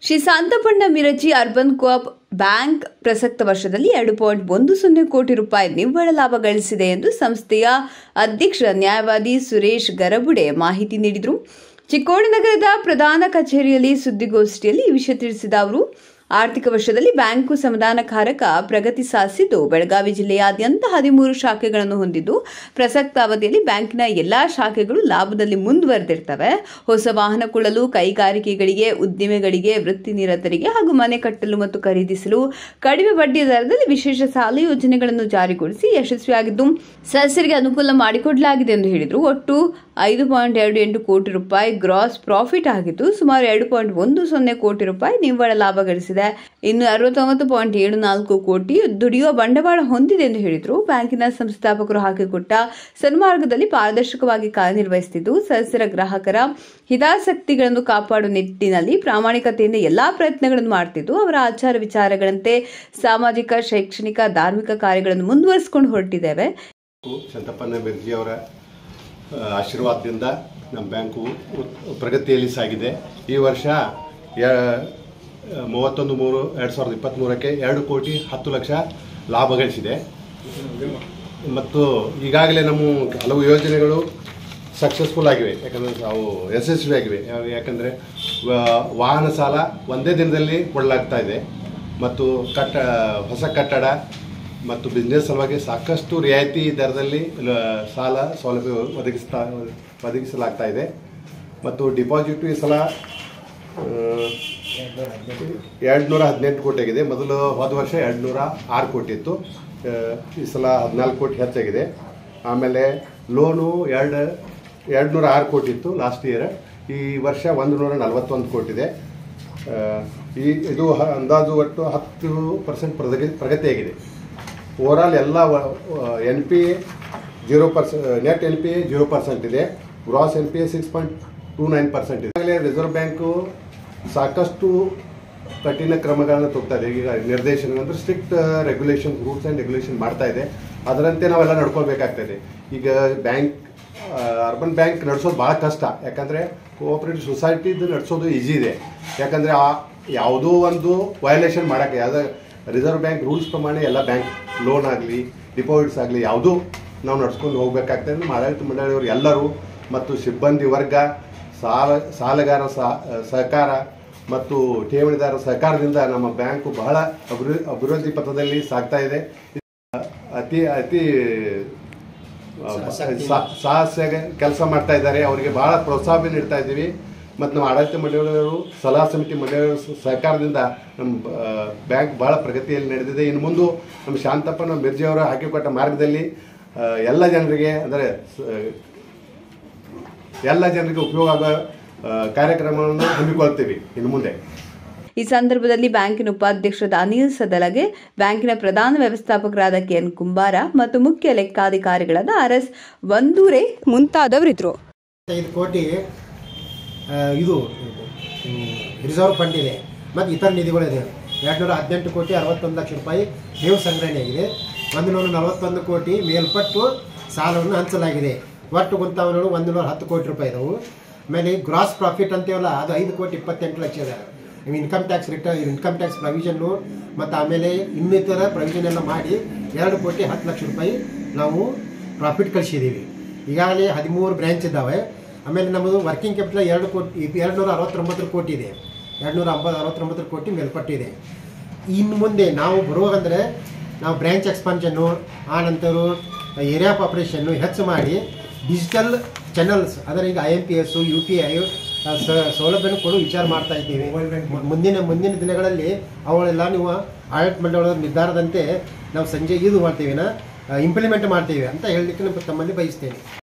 Shri Shantappanna Miraji urban coop bank ಪ್ರಸಕ್ತ ವರ್ಷದಲ್ಲಿ ಎರಡು ಪಾಯಿಂಟ್ ಒಂದು ಸೊನ್ನೆ ಕೋಟಿ ರೂಪಾಯಿ ನಿವ್ವಳ ಲಾಭ ಗಳಿಸಿದೆ ಎಂದು ಸಂಸ್ಥೆಯ ಅಧ್ಯಕ್ಷ ನ್ಯಾಯವಾದಿ ಸುರೇಶ್ ಗರಬುಡೆ ಮಾಹಿತಿ ನೀಡಿದರು ಚಿಕ್ಕೋಡಿ ನಗರದ ಪ್ರಧಾನ ಕಚೇರಿಯಲ್ಲಿ ಸುದ್ದಿಗೋಷ್ಠಿಯಲ್ಲಿ ಈ ವಿಷಯ ತಿಳಿಸಿದ ಅವರು ಆರ್ಥಿಕ ವರ್ಷದಲ್ಲಿ ಬ್ಯಾಂಕು ಸಮಾಧಾನಕಾರಕ ಪ್ರಗತಿ ಸಾಧಿಸಿದ್ದು ಬೆಳಗಾವಿ ಜಿಲ್ಲೆಯಾದ್ಯಂತ ಹದಿಮೂರು ಶಾಖೆಗಳನ್ನು ಹೊಂದಿದ್ದು ಪ್ರಸಕ್ತ ಅವಧಿಯಲ್ಲಿ ಬ್ಯಾಂಕಿನ ಎಲ್ಲಾ ಶಾಖೆಗಳು ಲಾಭದಲ್ಲಿ ಮುಂದುವರೆದಿರ್ತವೆ ಹೊಸ ವಾಹನ ಕೊಳ್ಳಲು ಕೈಗಾರಿಕೆಗಳಿಗೆ ಉದ್ದಿಮೆಗಳಿಗೆ ವೃತ್ತಿ ನಿರತರಿಗೆ ಹಾಗೂ ಮನೆ ಕಟ್ಟಲು ಮತ್ತು ಖರೀದಿಸಲು ಕಡಿಮೆ ಬಡ್ಡಿ ದರದಲ್ಲಿ ವಿಶೇಷ ಸಾಲ ಯೋಜನೆಗಳನ್ನು ಜಾರಿಗೊಳಿಸಿ ಯಶಸ್ವಿಯಾಗಿದ್ದು ಸದಸ್ಯರಿಗೆ ಅನುಕೂಲ ಮಾಡಿಕೊಡಲಾಗಿದೆ ಎಂದು ಹೇಳಿದರು ಒಟ್ಟು ಐದು ಪಾಯಿಂಟ್ ಎರಡು ಎಂಟು ಕೋಟಿ ರೂಪಾಯಿ ಗ್ರಾಸ್ ಪ್ರಾಫಿಟ್ ಆಗಿದ್ದು ಸುಮಾರು ಎರಡು ಪಾಯಿಂಟ್ ಒಂದು ಸೊನ್ನೆ ಕೋಟಿ ರೂಪಾಯಿ ನಿವ್ವಳ ಲಾಭ ಗಳಿಸಿದೆ ಇನ್ನು ಅರವತ್ತೊಂಬತ್ತು ಪಾಯಿಂಟ್ ಏಳು ನಾಲ್ಕು ಕೋಟಿ ದುಡಿಯುವ ಬಂಡವಾಳ ಹೊಂದಿದೆ ಎಂದು ಹೇಳಿದರು ಬ್ಯಾಂಕಿನ ಸಂಸ್ಥಾಪಕರು ಹಾಕಿಕೊಟ್ಟ ಸನ್ಮಾರ್ಗದಲ್ಲಿ ಪಾರದರ್ಶಕವಾಗಿ ಕಾರ್ಯನಿರ್ವಹಿಸುತ್ತಿದ್ದು ಸದಸ್ಯರ ಗ್ರಾಹಕರ ಹಿತಾಸಕ್ತಿಗಳನ್ನು ಕಾಪಾಡುವ ನಿಟ್ಟಿನಲ್ಲಿ ಪ್ರಾಮಾಣಿಕತೆಯಿಂದ ಎಲ್ಲಾ ಪ್ರಯತ್ನಗಳನ್ನು ಮಾಡುತ್ತಿದ್ದು ಅವರ ಆಚಾರ ವಿಚಾರಗಳಂತೆ ಸಾಮಾಜಿಕ ಶೈಕ್ಷಣಿಕ ಧಾರ್ಮಿಕ ಕಾರ್ಯಗಳನ್ನು ಮುಂದುವರಿಸಿಕೊಂಡು ಹೊರಟಿದ್ದೇವೆ ಶಂತಪ್ಪನ ಬೆರ್ಜಿ ಅವರ ಆ, ಆಶೀರ್ವಾದದಿಂದ ನಮ್ಮ ಬ್ಯಾಂಕು ಉತ್- ಪ್ರಗತಿಯಲ್ಲಿ ಸಾಗಿದೆ ಈ ವರ್ಷ ಯ- ಮೂವತ್ತೊಂದು ಮೂರು ಎರಡು ಸಾವಿರದ ಇಪ್ಪತ್ತ್ಮೂರಕ್ಕೆ ಎರಡು ಕೋಟಿ ಹತ್ತು ಲಕ್ಷ ಲಾಭ ಗಳಿಸಿದೆ ಮತ್ತು ಈಗಾಗಲೇ ನಮ್ಮ ಹಲವು ಯೋಜನೆಗಳು ಸಕ್ಸಸ್ಫುಲ್ ಆಗಿವೆ ಯಾಕಂದರೆ ಅವು ಯಶಸ್ವಿ ಆಗಿವೆ ಯಾವ- ಯಾಕಂದರೆ ವ- ವಾಹನ ಸಾಲ ಒಂದೇ ದಿನದಲ್ಲಿ ಕೊಡಲಾಗ್ತಾ ಇದೆ ಮತ್ತು ಕಟ್ಟ ಹೊಸ ಕಟ್ಟಡ ಮತ್ತು ಬಿಸ್ನೆಸ್ ಸಲುವಾಗಿ ಸಾಕಷ್ಟು ರಿಯಾಯಿತಿ ದರದಲ್ಲಿ ಲ- ಸಾಲ ಸೌಲಭ್ಯ ಒದಗಿಸ್ತಾ ಒದಗಿಸಲಾಗ್ತಾ ಇದೆ ಮತ್ತು ಡಿಪಾಸಿಟ್ ಈ ಸಲ ಎರಡು ನೂರ ಹದಿನೆಂಟು ಕೋಟಿ ಆಗಿದೆ ಮೊದಲು ಹೋದ ವರ್ಷ ಎರಡು ನೂರ ಆರು ಕೋಟಿ ಇತ್ತು ಆ, ಈ ಸಲ ಹದಿನಾಲ್ಕು ಕೋಟಿ ಹೆಚ್ಚಾಗಿದೆ ಆಮೇಲೆ ಲೋನು ಎರಡು ಎರಡು ನೂರ ಆರು ಕೋಟಿ ಇತ್ತು ಲಾಸ್ಟ್ ಇಯರ್ ಈ ವರ್ಷ ಒಂದು ನೂರ ನಲವತ್ತೊಂದು ಕೋಟಿ ಇದೆ ಆ, ಈ ಇದು ಹ- ಅಂದಾಜು ಒಟ್ಟು ಹತ್ತು ಪರ್ಸೆಂಟ್ ಪ್ರಗತಿ ಪ್ರಗತಿಯಾಗಿದೆ ಓವರಾಲ್ ಎಲ್ಲ N P zero percent net N P zero percent ಇದೆ gross N P six point two nine percent ಇದೆ ಈಗಾಗಲೇ ರಿಸರ್ವ್ ಬ್ಯಾಂಕು ಸಾಕಷ್ಟು ಕಠಿಣ ಕ್ರಮಗಳನ್ನು ತಗೋತಾ ಇದೆ ಈಗ ನಿರ್ದೇಶನ ಅಂದರೆ strict regulation rules and regulation ಮಾಡ್ತಾ ಇದೆ ಅದರಂತೆ ನಾವೆಲ್ಲ ನಡ್ಕೊಳ್ಬೇಕಾಗ್ತಾ ಇದೆ ಈಗ ಬ್ಯಾಂಕ್ ಅರ್ಬನ್ ಬ್ಯಾಂಕ್ ನಡೆಸೋದು ಭಾಳ ಕಷ್ಟ ಯಾಕಂದರೆ ಕೋಆಪರೇಟಿವ್ ಸೊಸೈಟಿದು ನಡೆಸೋದು ಈಸಿ ಇದೆ ಯಾಕಂದರೆ ಆ ಯಾವುದೋ ಒಂದು ವಯಲೇಷನ್ ಮಾಡೋಕ್ಕೆ ಯಾವುದೇ ರಿಸರ್ವ್ ಬ್ಯಾಂಕ್ ರೂಲ್ಸ್ ಪ್ರಮಾಣ ಎಲ್ಲ ಬ್ಯಾಂಕ್ ಲೋನ್ ಆಗಲಿ ಡಿಪಾಸಿಟ್ಸ್ ಆಗಲಿ ಯಾವುದೂ ನಾವು ನಡ್ಸ್ಕೊಂಡು ಹೋಗ್ಬೇಕಾಗ್ತದೆ ನಮ್ಮ ಆಡಳಿತ ಮಂಡಳಿಯವರು ಎಲ್ಲರೂ ಮತ್ತು ಸಿಬ್ಬಂದಿ ವರ್ಗ ಸಾಲ ಸಾಲಗಾರ ಸಹ- ಸಹಕಾರ ಮತ್ತು ಠೇವಣಿದಾರ ಸಹಕಾರದಿಂದ ನಮ್ಮ ಬ್ಯಾಂಕು ಬಹಳ ಅಭಿವೃದ್ಧಿ ಅಭಿವೃದ್ಧಿ ಪಥದಲ್ಲಿ ಸಾಗ್ತಾ ಇದೆ ಅತಿ ಅತಿ ಸಾಹಸ ಕೆಲಸ ಮಾಡ್ತಾ ಇದ್ದಾರೆ ಅವರಿಗೆ ಬಹಳ ಪ್ರೋತ್ಸಾಹ ನೀಡ್ತಾ ಇದ್ದೀವಿ ಮತ್ತು ನಮ್ಮ ಆಡಳಿತ ಮಂಡಳಿಯವರು ಸಲಹಾ ಸಮಿತಿ ಮಂಡಳಿಯವರ ಸ- ಸಹಕಾರದಿಂದ ನಮ್ಮ ಆ, ಬ್ಯಾಂಕ್ ಬಹಳ ಪ್ರಗತಿಯಲ್ಲಿ ನಡೆದಿದೆ ಇನ್ನು ಮುಂದೆ ನಮ್ಮ ಶಾಂತಪ್ಪನ ಮಿರ್ಜಿ ಅವರು ಹಾಕಿಕೊಟ್ಟ ಮಾರ್ಗದಲ್ಲಿ ಆ, ಎಲ್ಲ ಜನರಿಗೆ ಅಂದರೆ ಸ- ಎಲ್ಲ ಜನರಿಗೆ ಉಪಯೋಗ ಆಗೋ ಆ, ಕಾರ್ಯಕ್ರಮವನ್ನು ಹಮ್ಮಿಕೊಳ್ತೀವಿ ಇನ್ನು ಮುಂದೆ ಈ ಸಂದರ್ಭದಲ್ಲಿ ಬ್ಯಾಂಕಿನ ಉಪಾಧ್ಯಕ್ಷರಾದ ಅನಿಲ್ ಸದಲಗೆ ಬ್ಯಾಂಕಿನ ಪ್ರಧಾನ ವ್ಯವಸ್ಥಾಪಕರಾದ ಕೆಎನ್ ಕುಂಬಾರ ಮತ್ತು ಮುಖ್ಯ ಲೆಕ್ಕಾಧಿಕಾರಿಗಳಾದ ಆರ್ ಎಸ್ ಒಂದೂರೆ ಮುಂತಾದವರಿದ್ದರು ಐದು ಕೋಟಿ ಆ, ಇದು ರಿಸರ್ವ್ ಫಂಡ್ ಇದೆ ಮತ್ತು ಇತರ ನಿಧಿಗಳಿದೆ ಎರಡು ನೂರ ಹದಿನೆಂಟು ಕೋಟಿ ಅರವತ್ತೊಂದು ಲಕ್ಷ ರೂಪಾಯಿ ನೇವು ಸಂಗ್ರಹಣೆ ಆಗಿದೆ ಒಂದು ನೂರ ನಲವತ್ತೊಂದು ಕೋಟಿ ಮೇಲ್ಪಟ್ಟು ಸಾಲವನ್ನು ಹಂಚಲಾಗಿದೆ ಒಟ್ಟು ಗುಂತಾವಣೆಗಳು ಒಂದು ನೂರ ಹತ್ತು ಕೋಟಿ ರೂಪಾಯಿ ಇದಾವು ಆಮೇಲೆ ಗ್ರಾಸ್ ಪ್ರಾಫಿಟ್ ಅಂತೀವಲ್ಲ ಅದು ಐದು ಕೋಟಿ ಇಪ್ಪತ್ತೆಂಟು ಲಕ್ಷ ಇದೆ income tax return income tax provision ಮತ್ತು ಆಮೇಲೆ ಇನ್ನಿತರ ಪ್ರೊವಿಷನ್ ಎಲ್ಲ ಮಾಡಿ ಎರಡು ಕೋಟಿ ಹತ್ತು ಲಕ್ಷ ರೂಪಾಯಿ ನಾವು ಪ್ರಾಫಿಟ್ ಕಳಿಸಿದ್ದೀವಿ ಈಗಾಗಲೇ ಹದಿಮೂರು ಬ್ರ್ಯಾಂಚ್ ಇದ್ದಾವೆ ಆಮೇಲೆ ನಮ್ಮದು ವರ್ಕಿಂಗ್ ಕ್ಯಾಪಿಟಲ್ ಎರಡು ಕೋಟಿ ಎರಡು ನೂರ ಅರವತ್ತೊಂಬತ್ತು ಕೋಟಿ ಇದೆ ಎರಡು ನೂರ ಅಂಬ ಅರವತ್ತೊಂಬತ್ತು ಕೋಟಿ ಮೇಲ್ಪಟ್ಟಿದೆ ಇನ್ನು ಮುಂದೆ ನಾವು ಬರುವಾಗಂದರೆ ನಾವು ಬ್ರ್ಯಾಂಚ್ ಎಕ್ಸ್ಪಾನ್ಷನ್ನು ಆ ನಂತರ ಏರಿಯಾ ಪಾಪ್ಯುಲೇಷನ್ನು ಹೆಚ್ಚು ಮಾಡಿ ಡಿಜಿಟಲ್ ಚಾನಲ್ಸ್ ಅದರ ಈಗ I M P S U P I ಸೌಲಭ್ಯವನ್ನು ಕೊಡು ವಿಚಾರ ಮಾಡ್ತಾ ಇದ್ದೀವಿ ಮುಂದಿನ ಮುಂದಿನ ದಿನಗಳಲ್ಲಿ ಅವುಗಳೆಲ್ಲ ನೀವು ಆಡಳಿತ ಮಂಡಳಿಯ ನಿರ್ಧಾರದಂತೆ ನಾವು ಸಂಜೆ ಇದು ಮಾಡ್ತೀವಿ ಇಂಪ್ಲಿಮೆಂಟ್ ಮಾಡ್ತೀವಿ ಅಂತ ಹೇಳಲಿಕ್ಕೆ ನಮ್ಮ ತಮ್ಮಲ್ಲಿ ಬಯಸ್ತೇನೆ